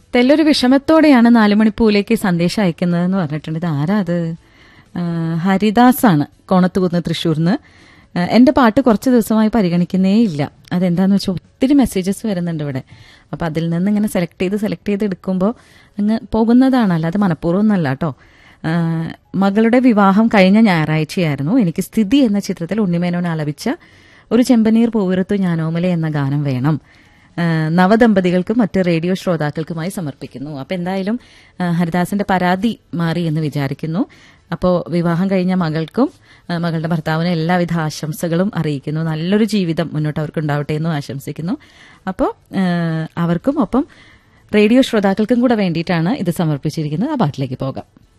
തെല്ലൊരു വിഷമത്തോടെയാണ് നാലുമണിപ്പൂലേക്ക് സന്ദേശം അയക്കുന്നതെന്ന് പറഞ്ഞിട്ടുണ്ട് ഇത് ആരാ അത് ആ, ഹരിദാസാണ് കോണത്തുകുന്ന് തൃശ്ശൂർന്ന് ആ, എന്റെ പാട്ട് കുറച്ച് ദിവസമായി പരിഗണിക്കുന്നേ ഇല്ല അതെന്താന്ന് വെച്ചാൽ ഒത്തിരി മെസ്സേജസ് വരുന്നുണ്ട് ഇവിടെ അപ്പൊ അതിൽ നിന്ന് ഇങ്ങനെ സെലക്ട് ചെയ്ത് സെലക്ട് ചെയ്ത് എടുക്കുമ്പോൾ അങ്ങ് പോകുന്നതാണ് അല്ലാതെ മനഃപൂർവ്വം ഒന്നല്ല കേട്ടോ ആ, മകളുടെ വിവാഹം കഴിഞ്ഞ ഞായറാഴ്ചയായിരുന്നു എനിക്ക് സ്ഥിതി എന്ന ചിത്രത്തിൽ ഉണ്ണിമേനോൻ ആലപിച്ച ഒരു ചെമ്പനീർ പൂവിറുത്തു ഞാനോമലെ എന്ന ഗാനം വേണം ആ, നവദമ്പതികൾക്കും മറ്റ് റേഡിയോ ശ്രോതാക്കൾക്കുമായി സമർപ്പിക്കുന്നു അപ്പൊ എന്തായാലും ആ, ഹരിദാസിന്റെ പരാതി മാറി എന്ന് വിചാരിക്കുന്നു അപ്പോൾ വിവാഹം കഴിഞ്ഞ മകൾക്കും ആ, മകളുടെ ഭർത്താവിനും എല്ലാവിധ ആശംസകളും അറിയിക്കുന്നു നല്ലൊരു ജീവിതം മുന്നോട്ട് അവർക്ക് ഉണ്ടാവട്ടെ എന്നും ആശംസിക്കുന്നു അപ്പോൾ അവർക്കും ഒപ്പം റേഡിയോ ശ്രോതാക്കൾക്കും കൂടെ വേണ്ടിയിട്ടാണ് ഇത് സമർപ്പിച്ചിരിക്കുന്നത് ആ പാട്ടിലേക്ക് പോകാം